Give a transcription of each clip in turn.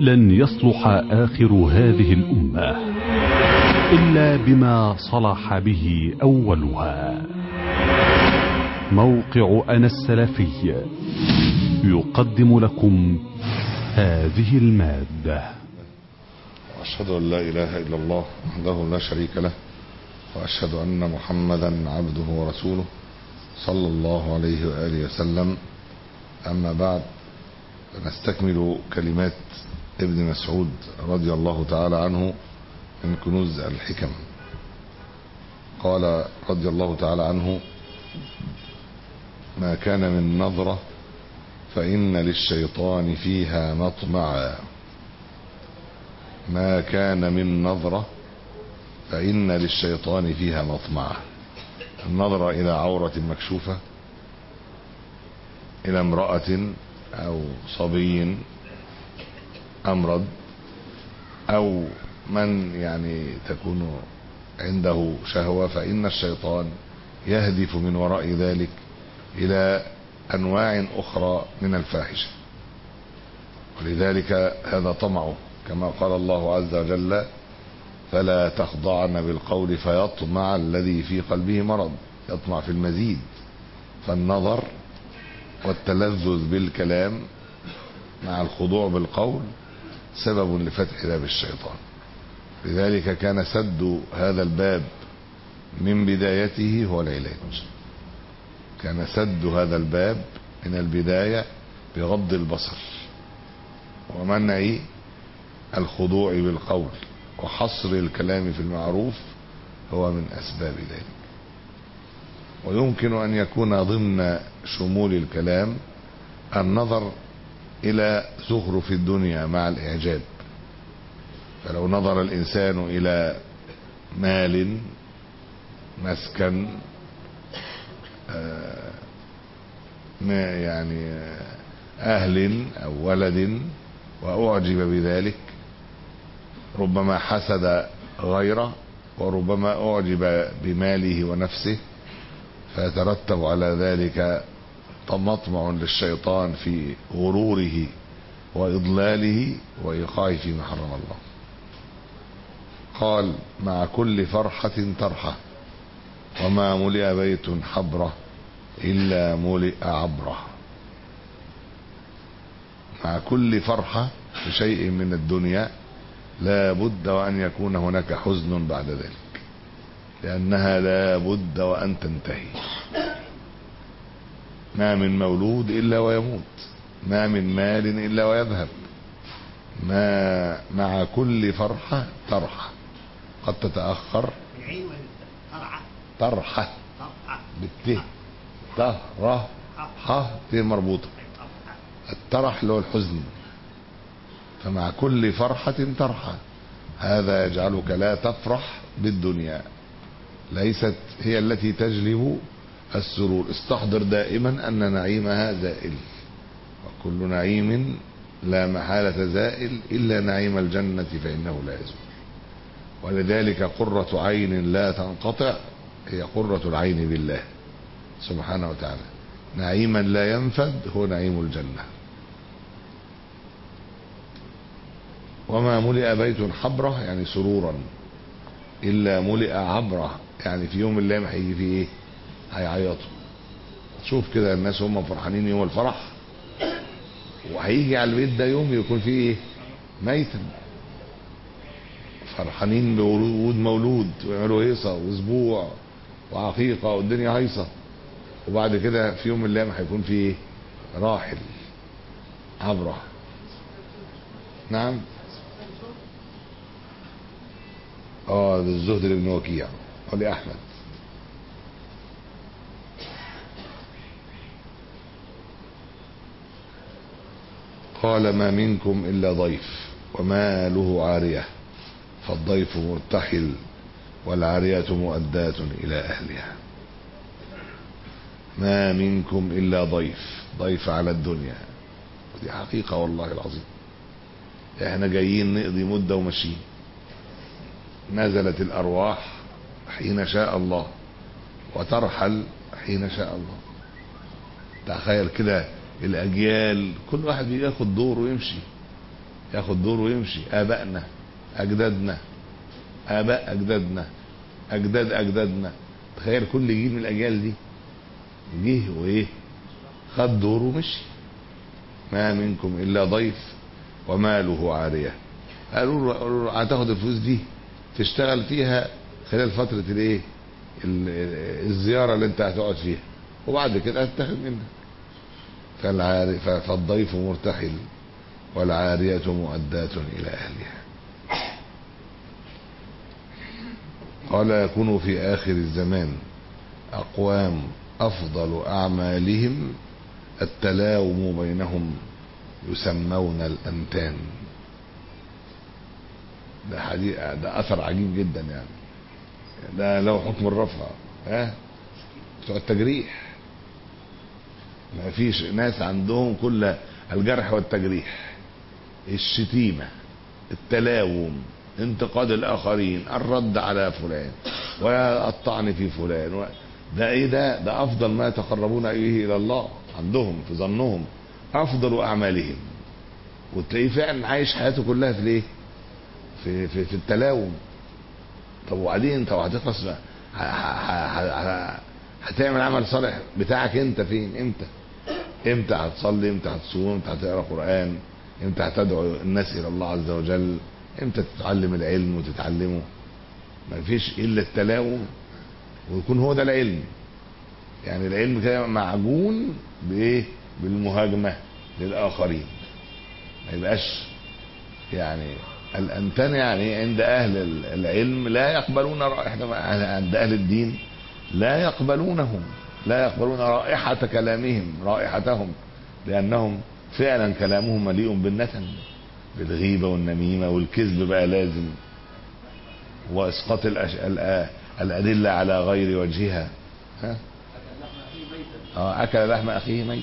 لن يصلح آخر هذه الأمة إلا بما صلح به أولها موقع أنا السلفي يقدم لكم هذه المادة وأشهد أن لا إله إلا الله وحده لا شريك له وأشهد أن محمدا عبده ورسوله صلى الله عليه وآله وسلم أما بعد نستكمل كلمات ابن مسعود رضي الله تعالى عنه من كنوز الحكم قال رضي الله تعالى عنه ما كان من نظرة فإن للشيطان فيها مطمعا ما كان من نظرة فإن للشيطان فيها مطمعا النظرة إلى عورة مكشوفة إلى امرأة أو صبي أمرض أو من يعني تكون عنده شهوة فإن الشيطان يهدف من وراء ذلك إلى أنواع أخرى من الفاحشة ولذلك هذا طمعه كما قال الله عز وجل فلا تخضعن بالقول فيطمع الذي في قلبه مرض يطمع في المزيد فالنظر والتلذذ بالكلام مع الخضوع بالقول سبب لفتح باب الشيطان لذلك كان سد هذا الباب من بدايته هو العلاج كان سد هذا الباب من البداية بغض البصر ومنع الخضوع بالقول وحصر الكلام في المعروف هو من أسباب ذلك ويمكن أن يكون ضمن شمول الكلام النظر إلى زخرف الدنيا مع الإعجاب فلو نظر الإنسان إلى مال مسكن ما يعني أهل أو ولد وأعجب بذلك ربما حسد غيره وربما أعجب بماله ونفسه فيترتب على ذلك مطمع للشيطان في غروره وإضلاله وإيقاعه فيما حرم الله قال مع كل فرحة ترحة وما ملئ بيت حبرة إلا ملئ عبرة مع كل فرحة بشيء من الدنيا لا بد وأن يكون هناك حزن بعد ذلك لأنها لا بد وأن تنتهي ما من مولود إلا ويموت ما من مال إلا ويذهب ما مع كل فرحة ترحة قد تتأخر طرحة بالت طرح ح ت مربوطة الترح اللي هو الحزن فمع كل فرحة ترحة هذا يجعلك لا تفرح بالدنيا ليست هي التي تجلب السرور استحضر دائما أن نعيمها زائل وكل نعيم لا محالة زائل إلا نعيم الجنة فإنه لا يزول ولذلك قرة عين لا تنقطع هي قرة العين بالله سبحانه وتعالى نعيما لا ينفد هو نعيم الجنة وما ملئ بيت حبرة يعني سرورا إلا ملئ عبرة يعني في يوم الليل هيجي فيه ايه هيعيطوا شوف كده الناس هم فرحانين يوم الفرح وهيجي على البيت ده يوم يكون فيه ايه ميتا فرحانين بورود مولود ويعملوا هيصة واسبوع وعقيقة والدنيا هيصة وبعد كده في يوم من الايام هيكون فيه ايه راحل عبرة نعم اه ده الزهد لابن وكيع ولي احمد قال ما منكم الا ضيف وما له عاريه فالضيف مرتحل والعاريه مؤداه الى اهلها ما منكم الا ضيف ضيف على الدنيا دي حقيقه والله العظيم احنا جايين نقضي مده وماشيين نزلت الارواح حين شاء الله وترحل حين شاء الله تخيل كده الاجيال كل واحد بياخد دوره ويمشي ياخد دور ويمشي ابائنا اجدادنا اباء اجدادنا اجداد اجدادنا تخيل كل جيل من الاجيال دي جه وايه خد دوره ومشي ما منكم الا ضيف وماله عاريه قالوا له قالوا له هتاخد الفلوس دي تشتغل فيها خلال فتره الايه ال- الزياره اللي انت هتقعد فيها وبعد كده هتتاخد منك فالعار... ف- فالضيف مرتحل والعارية مؤداة إلى أهلها قال يكون في آخر الزمان أقوام أفضل أعمالهم التلاوم بينهم يسمون الأنتان ده حديث ده أثر عجيب جدا يعني ده له حكم الرفع ها بتوع التجريح ما فيش ناس عندهم كل الجرح والتجريح الشتيمة التلاوم انتقاد الآخرين الرد على فلان والطعن في فلان و... ده ايه ده ده افضل ما يتقربون اليه الى الله عندهم في ظنهم افضل اعمالهم وتلاقيه فعلا عايش حياته كلها في الايه في في, في التلاوم طب وبعدين انت هتخلص ه- ه- ه- ه- هتعمل عمل صالح بتاعك انت فين امتى امتى هتصلي امتى هتصوم امتى هتقرا قران امتى هتدعو الناس الى الله عز وجل امتى تتعلم العلم وتتعلمه ما فيش الا التلاوم ويكون هو ده العلم يعني العلم كده معجون بايه بالمهاجمه للاخرين ما يبقاش يعني الانتن يعني عند اهل العلم لا يقبلون رائحه عند اهل الدين لا يقبلونهم لا يقبلون رائحه كلامهم رائحتهم لانهم فعلا كلامهم مليء بالنتن بالغيبه والنميمه والكذب بقى لازم واسقاط الأش... الأ... الادله على غير وجهها ها اه اكل لحم اخيه ميت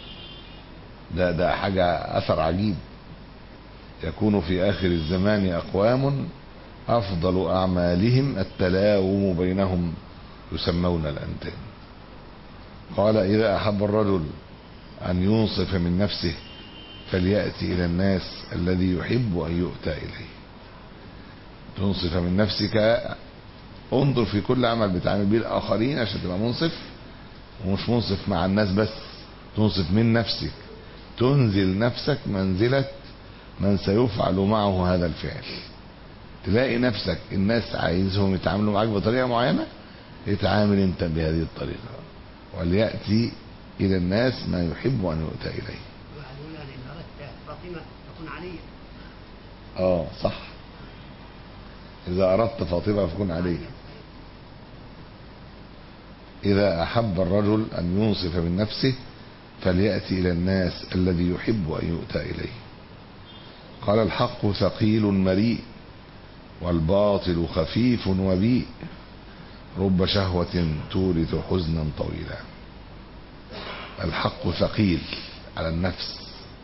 ده ده حاجه اثر عجيب يكون في اخر الزمان اقوام افضل اعمالهم التلاوم بينهم يسمون الانتان قال اذا احب الرجل ان ينصف من نفسه فلياتي الى الناس الذي يحب ان يؤتى اليه تنصف من نفسك انظر في كل عمل بتعمل به الاخرين عشان تبقى منصف ومش منصف مع الناس بس تنصف من نفسك تنزل نفسك منزلة من سيفعل معه هذا الفعل تلاقي نفسك الناس عايزهم يتعاملوا معاك بطريقة معينة اتعامل انت بهذه الطريقة وليأتي إلى الناس ما يحب أن يؤتى إليه واحد يقول يعني ان اردت فاطمه تكون عليا اه صح إذا أردت فاطمة فكن عليه إذا أحب الرجل أن ينصف من نفسه فليأتي إلى الناس الذي يحب أن يؤتى إليه قال الحق ثقيل مريء والباطل خفيف وبيء رب شهوة تورث حزنا طويلا الحق ثقيل على النفس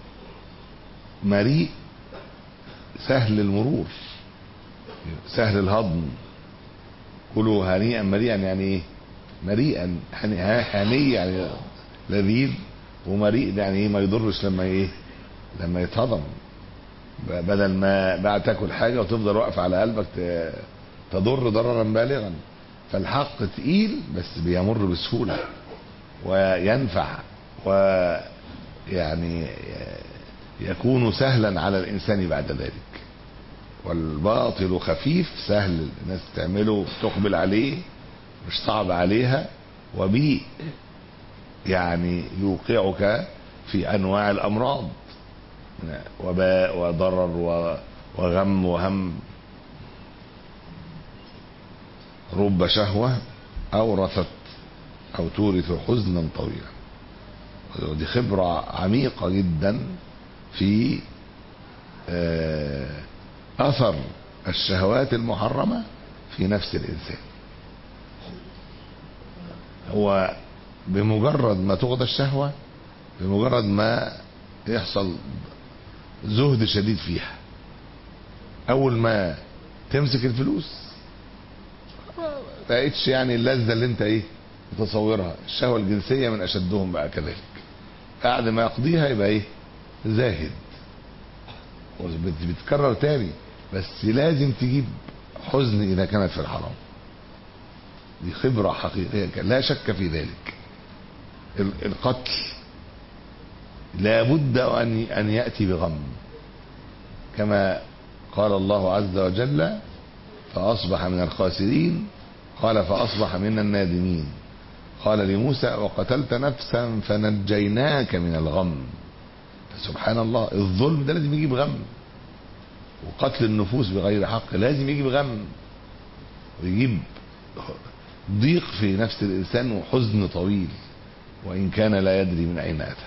مريء سهل المرور سهل الهضم كلوا هنيئا مريئا يعني ايه مريئا هني هني يعني لذيذ ومريء ده يعني ايه ما يضرش لما ايه لما يتهضم بدل ما بعد تاكل حاجه وتفضل واقف على قلبك ت- تضر ضررا بالغا فالحق تقيل بس بيمر بسهوله وينفع ويعني يكون سهلا على الانسان بعد ذلك والباطل خفيف سهل الناس تعمله تقبل عليه مش صعب عليها وبيء يعني يوقعك في انواع الامراض وباء وضرر و- وغم وهم رب شهوة أورثت أو تورث حزنا طويلا ودي خبرة عميقة جدا في آه، أثر الشهوات المحرمة في نفس الإنسان هو بمجرد ما تغضى الشهوة بمجرد ما يحصل زهد شديد فيها أول ما تمسك الفلوس ما بقتش يعني اللذة اللي انت ايه متصورها الشهوة الجنسية من أشدهم بقى كذلك بعد ما يقضيها يبقى ايه زاهد وبتتكرر تاني بس لازم تجيب حزن اذا كانت في الحرام دي خبرة حقيقية لا شك في ذلك ال- القتل لابد ان ان ياتي بغم كما قال الله عز وجل فاصبح من الخاسرين قال فاصبح من النادمين قال لموسى وقتلت نفسا فنجيناك من الغم سبحان الله الظلم ده لازم يجيب غم وقتل النفوس بغير حق لازم يجيب غم ويجيب ضيق في نفس الانسان وحزن طويل وان كان لا يدري من اين اتى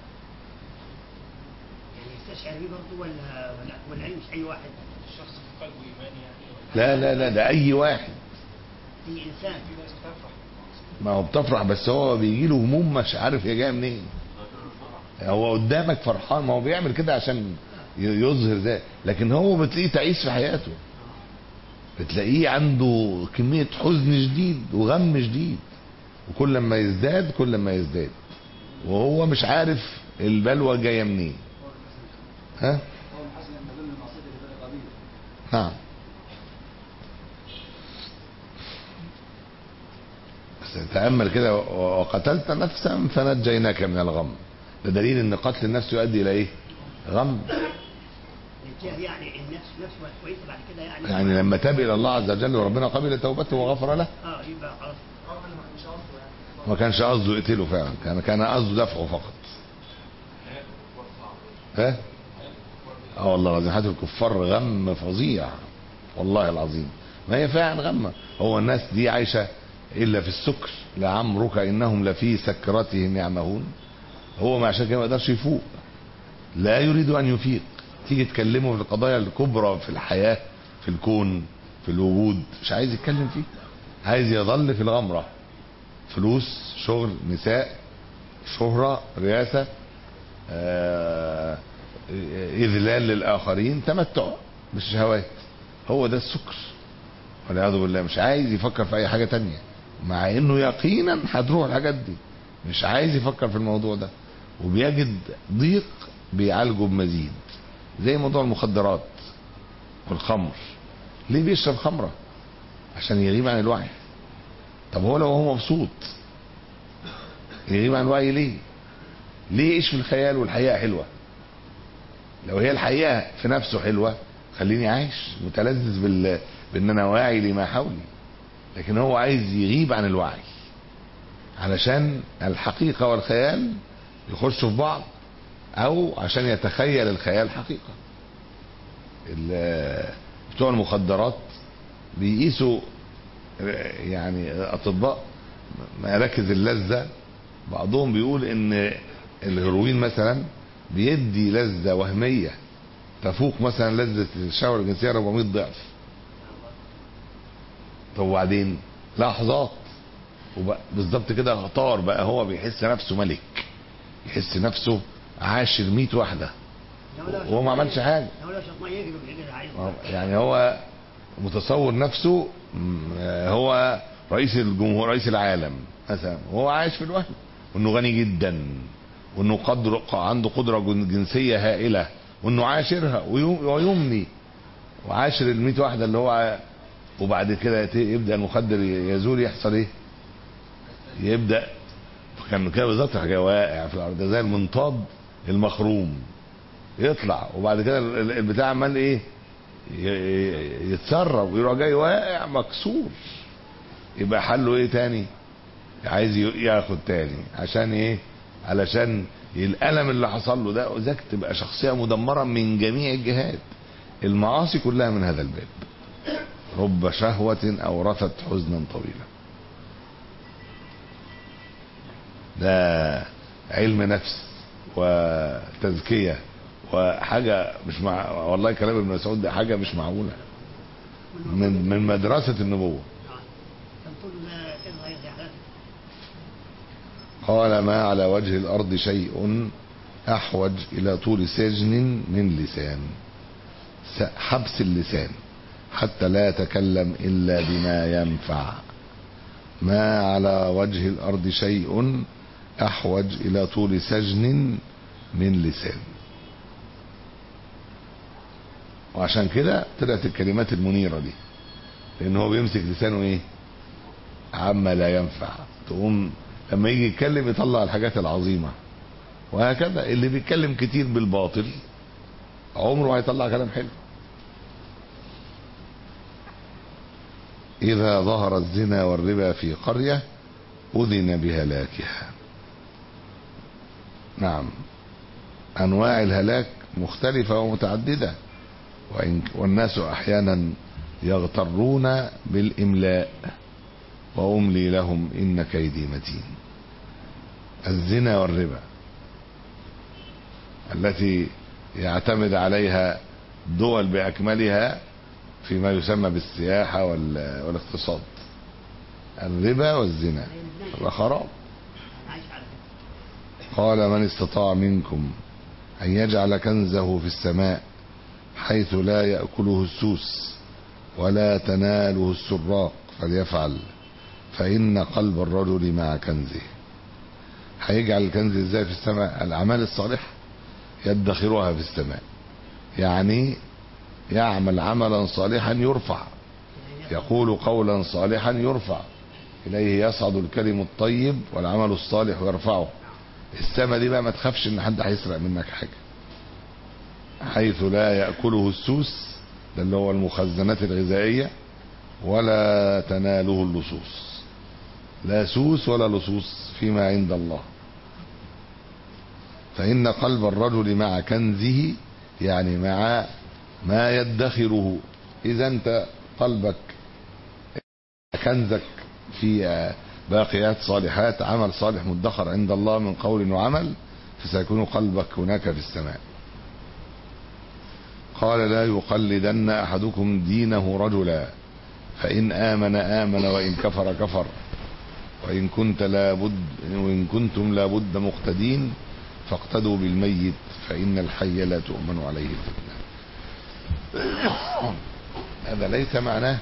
يعني يستشعر بيه برضه ولا ولا ولا مش اي واحد الشخص في قلبه ايمان يعني لا لا لا ده اي واحد في انسان في ناس بتفرح ما هو بتفرح بس هو بيجي له هموم مش عارف هي جايه منين هو قدامك فرحان ما هو بيعمل كده عشان ي- يظهر ده لكن هو بتلاقيه تعيس في حياته بتلاقيه عنده كمية حزن شديد وغم شديد وكل ما يزداد كل ما يزداد وهو مش عارف البلوى جاية منين ها نعم بس تأمل كده و- وقتلت نفسا فنجيناك من الغم ده دليل ان قتل النفس يؤدي الى ايه غم نجاه يعني النفس نفسه بقت كويسه بعد كده يعني يعني لما تاب الى الله عز وجل وربنا قبل توبته وغفر له اه يبقى خلاص ما كانش قصده يقتله فعلا كان كان قصده دفعه فقط ها اه والله العظيم حياة الكفار غم فظيع والله العظيم ما هي فعلا غمة هو الناس دي عايشة إلا في السكر لعمرك إنهم لفي سكرتهم يعمهون هو ما عشان كده ما يقدرش يفوق لا يريد أن يفيق تيجي تكلمه في القضايا الكبرى في الحياة في الكون في الوجود مش عايز يتكلم فيه عايز يظل في الغمرة فلوس شغل نساء شهرة رئاسة آه، إذلال للآخرين تمتع بالشهوات هو ده السكر والعياذ بالله مش عايز يفكر في أي حاجة تانية مع إنه يقينا هتروح الحاجات دي مش عايز يفكر في الموضوع ده وبيجد ضيق بيعالجه بمزيد زي موضوع المخدرات والخمر ليه بيشرب خمرة عشان يغيب عن الوعي طب هو لو هو مبسوط يغيب عن الوعي ليه ليه ايش في الخيال والحقيقة حلوة لو هي الحقيقة في نفسه حلوة خليني عايش متلذذ بال... بان انا واعي لما حولي لكن هو عايز يغيب عن الوعي علشان الحقيقة والخيال يخشوا في بعض او عشان يتخيل الخيال حقيقة ال- بتوع المخدرات بيقيسوا يعني اطباء مراكز اللذة بعضهم بيقول ان الهيروين مثلا بيدي لذة وهمية تفوق مثلا لذة الشهوة الجنسية 400 ضعف طب وبعدين لحظات وبقى بالظبط كده طار بقى هو بيحس نفسه ملك يحس نفسه عاشر 100 واحدة لو لو وهو ما عملش حاجة لو لو شط ميه يجري يجري عايز يعني هو متصور نفسه م- هو رئيس الجمهور رئيس العالم مثلا وهو عايش في الوهم وانه غني جدا وانه قدر عنده قدره جن- جنسيه هائله وانه عاشرها ويم- ويمني وعاشر ال 100 واحده اللي هو ع- وبعد كده يت- يبدا المخدر ي- يزول يحصل ايه؟ يبدا كان كده بالظبط حاجه واقع في الارض زي المنطاد المخروم يطلع وبعد كده ال- ال- البتاع عمال ايه؟ ي- ي- يتسرب ويروح جاي واقع مكسور يبقى حله ايه تاني عايز ي- ياخد تاني عشان ايه علشان الالم اللي حصل له ده ذاك تبقى شخصيه مدمره من جميع الجهات المعاصي كلها من هذا الباب رب شهوة أورثت حزنا طويلا ده علم نفس وتزكية وحاجة مش مع والله كلام ابن مسعود ده حاجة مش معقولة من من مدرسة النبوة كان طول ما تظهر زي حالات قال ما على وجه الأرض شيء أحوج إلى طول سجن من لسان س- حبس اللسان حتى لا يتكلم إلا بما ينفع ما على وجه الأرض شيء أحوج إلى طول سجن من لسان وعشان كده طلعت الكلمات المنيرة دي لان هو بيمسك لسانه ايه عما لا ينفع تقوم لما يجي يتكلم يطلع الحاجات العظيمة وهكذا اللي بيتكلم كتير بالباطل عمره ما هيطلع كلام حلو إذا ظهر الزنا والربا في قرية أذن بهلاكها نعم أنواع الهلاك مختلفة ومتعددة وإن والناس أحيانا يغترون بالإملاء وأملي لهم إن كيدي متين الزنا والربا التي يعتمد عليها دول بأكملها فيما يسمى بالسياحة وال- والاقتصاد الربا والزنا يبقى خراب أنا عايش على كده قال من استطاع منكم أن يجعل كنزه في السماء حيث لا يأكله السوس ولا تناله السراق فليفعل فإن قلب الرجل مع كنزه هيجعل الكنز ازاي في السماء الأعمال الصالحة يدخرها في السماء يعني يعمل عملا صالحا يرفع يقول قولا صالحا يرفع إليه يصعد الكلم الطيب والعمل الصالح يرفعه السما دي بقى ما تخافش ان حد هيسرق منك حاجه حيث لا ياكله السوس ده اللي هو المخزنات الغذائيه ولا تناله اللصوص لا سوس ولا لصوص فيما عند الله فان قلب الرجل مع كنزه يعني مع ما يدخره اذا انت قلبك كنزك في باقيات صالحات عمل صالح مدخر عند الله من قول وعمل فسيكون قلبك هناك في السماء قال لا يقلدن احدكم دينه رجلا فان امن امن وان كفر كفر وان كنت لابد وان كنتم لابد مقتدين فاقتدوا بالميت فان الحي لا تؤمن عليه الفتنه هذا ليس معناه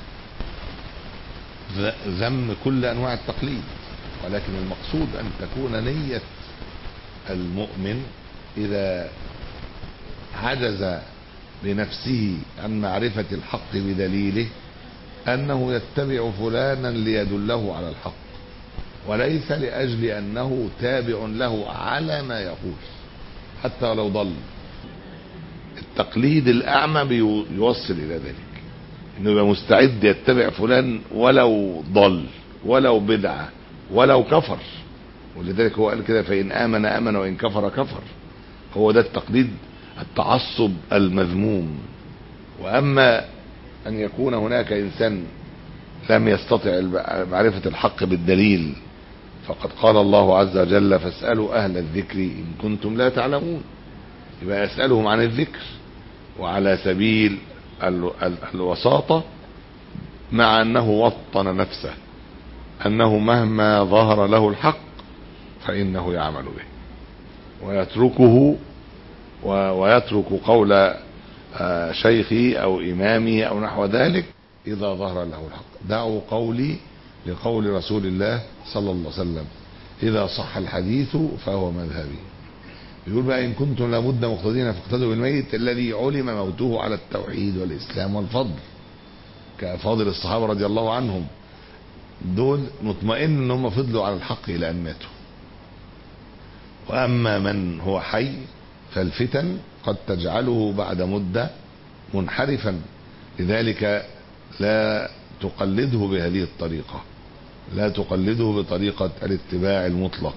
ذ- ذم كل انواع التقليد ولكن المقصود ان تكون نية المؤمن اذا عجز بنفسه عن معرفة الحق بدليله انه يتبع فلانا ليدله على الحق وليس لاجل انه تابع له على ما يقول حتى ولو ضل التقليد الاعمى بيوصل الى ذلك انه يبقى مستعد يتبع فلان ولو ضل ولو بدعه ولو كفر ولذلك هو قال كده فان امن امن وان كفر كفر هو ده التقليد التعصب المذموم واما ان يكون هناك انسان لم يستطع الب- معرفه الحق بالدليل فقد قال الله عز وجل فاسالوا اهل الذكر ان كنتم لا تعلمون يبقى يسالهم عن الذكر وعلى سبيل ال- ال- الوساطة مع أنه وطن نفسه أنه مهما ظهر له الحق فإنه يعمل به ويتركه و- ويترك قول آه، شيخه أو إمامه أو نحو ذلك إذا ظهر له الحق دعوا قولي لقول رسول الله صلى الله عليه وسلم إذا صح الحديث فهو مذهبي يقول بقى إن كنتم لابد مقتدين فاقتدوا بالميت الذي علم موته على التوحيد والإسلام والفضل كفاضل الصحابة رضي الله عنهم دول مطمئن ان هم فضلوا على الحق الى ان ماتوا واما من هو حي فالفتن قد تجعله بعد مدة منحرفا لذلك لا تقلده بهذه الطريقة لا تقلده بطريقة الاتباع المطلق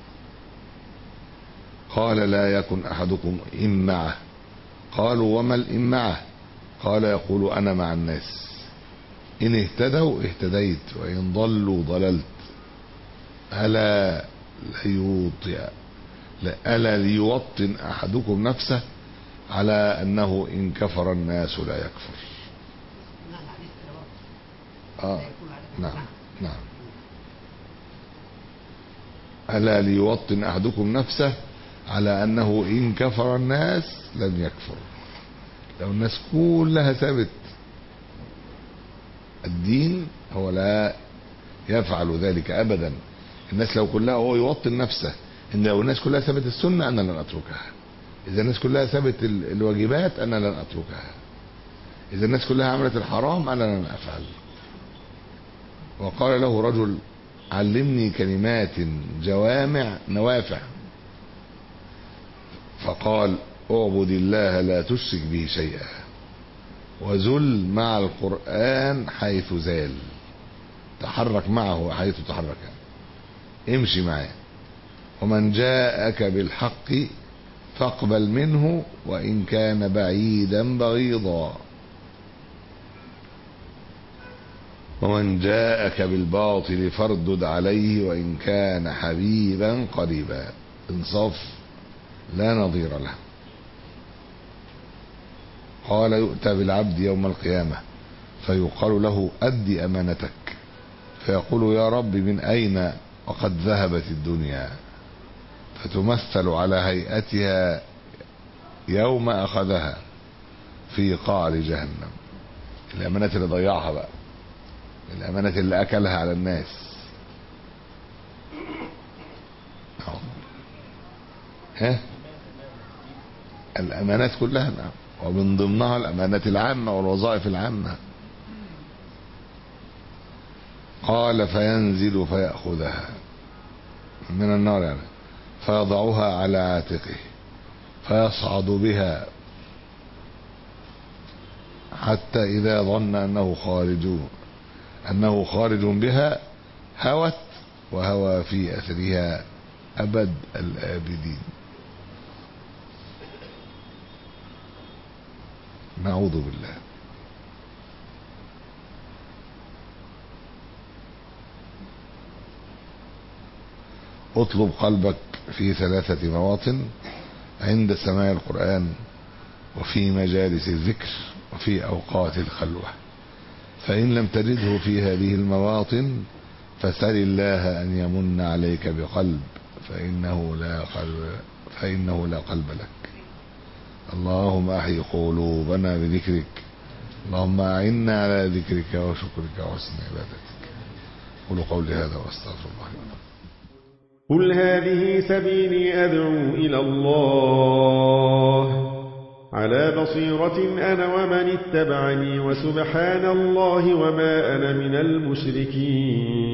قال لا يكن احدكم امعه قالوا وما الامعه قال يقول انا مع الناس ان اهتدوا اهتديت وان ضلوا ضللت الا ليوطئ لا- الا ليوطن احدكم نفسه على انه ان كفر الناس لا يكفر نعم الحديث كده برضه. اه لا يكون عليكم نعم نعم. نعم ألا ليوطن أحدكم نفسه على أنه إن كفر الناس لن يكفر لو الناس كلها سابت الدين هو لا يفعل ذلك أبدا الناس لو كلها هو يوطن نفسه إن لو الناس كلها سابت السنة أنا لن أتركها إذا الناس كلها سابت ال- الواجبات أنا لن أتركها إذا الناس كلها عملت الحرام أنا لن أفعل وقال له رجل علمني كلمات جوامع نوافع فقال اعبد الله لا تشرك به شيئا وزل مع القرآن حيث زال تحرك معه حيث تحرك امشي معاه ومن جاءك بالحق فاقبل منه وإن كان بعيدا بغيضا ومن جاءك بالباطل فاردد عليه وإن كان حبيبا قريبا انصاف لا نظير له قال يؤتى بالعبد يوم القيامة فيقال له أدي أمانتك فيقول يا رب من أين وقد ذهبت الدنيا فتمثل على هيئتها يوم أخذها في قعر جهنم الأمانات اللي ضيعها بقى الأمانات اللي أكلها على الناس ها الأمانات كلها نعم ومن ضمنها الأمانات العامة والوظائف العامة قال فينزل فيأخذها من النار يعني فيضعها على عاتقه فيصعد بها حتى إذا ظن أنه خارج أنه خارج بها هوت وهوى في أثرها أبد الآبدين نعوذ بالله اطلب قلبك في ثلاثة مواطن عند سماع القرآن وفي مجالس الذكر وفي أوقات الخلوة فإن لم تجده في هذه المواطن فسل الله أن يمن عليك بقلب فإنه لا قلب فإنه لا قلب لك اللهم أحي قلوبنا بذكرك اللهم أعنا على ذكرك وشكرك وحسن عبادتك قولوا قولي هذا واستغفر الله لكم قل هذه سبيلي أدعو إلى الله على بصيرة أنا ومن اتبعني وسبحان الله وما أنا من المشركين